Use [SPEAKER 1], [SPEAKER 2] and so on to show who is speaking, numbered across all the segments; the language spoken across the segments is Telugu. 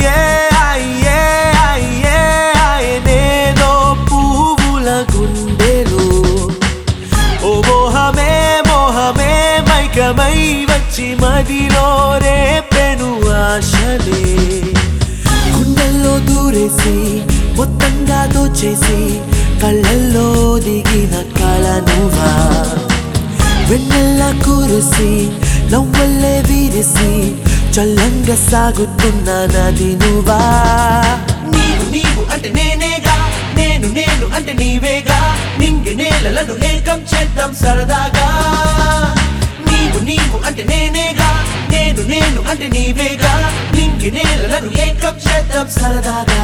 [SPEAKER 1] అయ్యే అయ్యే అయ్యే ఆయనేదో పువ్వుల గుండెలో ఓ మోహమే మోహమే మైకమై వచ్చి మదిలో రేపెను ఆశలే గుండెల్లో దూరేసి మొత్తంగా దోచేసి కళ్ళల్లో దిగిన కళ నువ్వా వెన్నెల్ల కురిసి నవ్వల్లే వీరిసి చల్లంగా సాగుతున్న నది నువ్వా
[SPEAKER 2] నీవు నీవు అంటే నేనేగా నేను నేను అంటే నీవేగా నింగి నేలలను ఏకం చేద్దాం సరదాగా నీవు నీవు అంటే నేనేగా నేను నేను అంటే నీవేగా నింగి నేలలను ఏకం చేద్దాం సరదాగా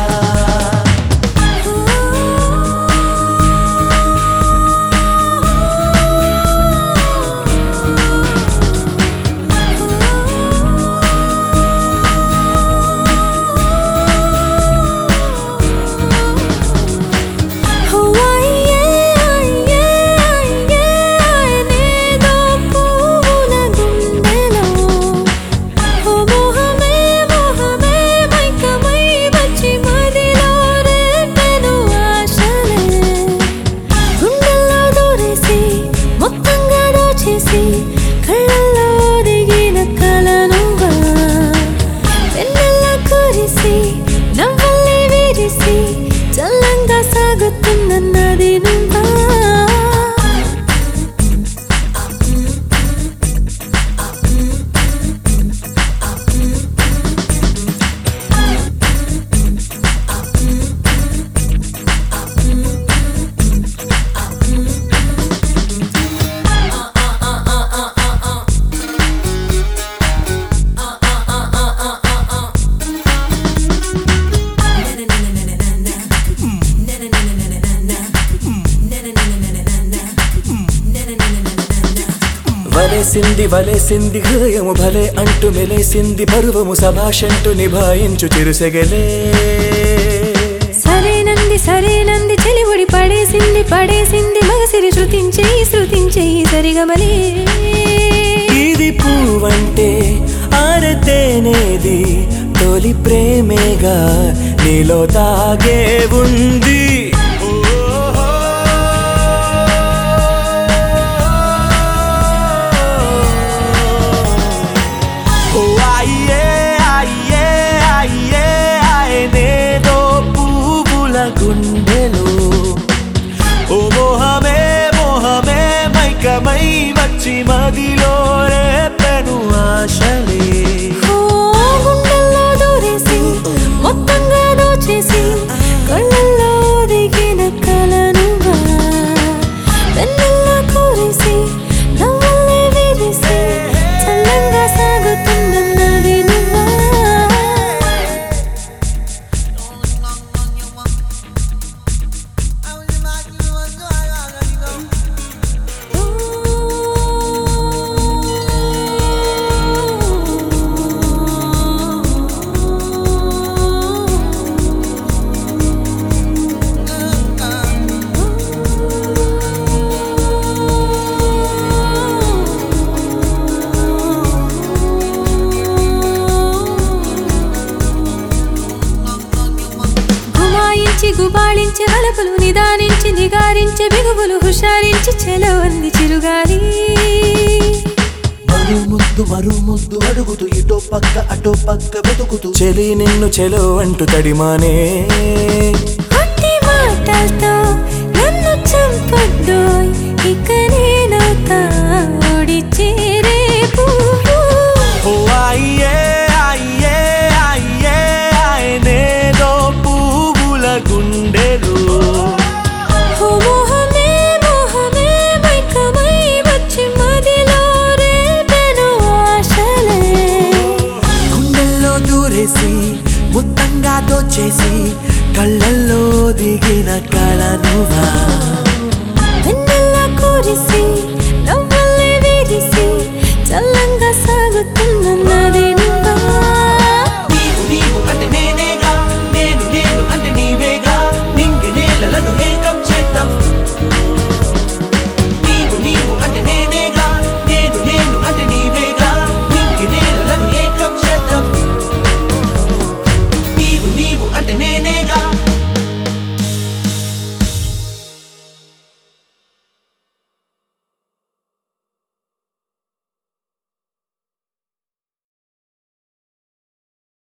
[SPEAKER 3] కళ్ళల్లో దిగిన కలనుగా వెన్నెల కురిసి నవ్వల్లే విరిసి చల్లంగా సాగుతున్న నది నువ్వా
[SPEAKER 1] వలేసింది వలేసింది హృదయము భలే అంటూ మెలేసింది పరువము సభాషంటూ నిభాయించు చిరుసెగలే
[SPEAKER 3] సరేనంది సరేనంది చెలివుడి పడేసింది పడేసింది మగసిరి శృతించేయి శృతించేయి సరిగమలే
[SPEAKER 1] ఇది పువ్వంటే ఆరతేనేది తొలి ప్రేమేగా నీలో తాగే ఉంది ఓ అయ్యే అయ్యే అయ్యే ఆయనేదో పువ్వుల గుండెలో ఓ మోహమే మోహమే మైకమై వచ్చి మదిలో రేపెను ఆశలే
[SPEAKER 3] ఓ గుండెల్లో దూరేసి మొత్తంగా దోచేసి కళ్ళల్లో దిగిన కలనుగా వెన్నెల్ల కురిసి నవ్వులే విరిసి చల్లంగా సాగుతున్న నది నువ్వా గుమాయించి గుబాళించి వలపులు నిదానించి నిగారించి బిగువులు హుషారించి చెలో అంది చిరుగాలి
[SPEAKER 1] మరు ముద్దు మరు ముద్దు అడుగుతూ ఇటో పక్క అటో పక్క వెతుకుతూ చెలి నిన్ను చెలో అంటూ తడిమానే
[SPEAKER 3] కొట్టి మాటలతో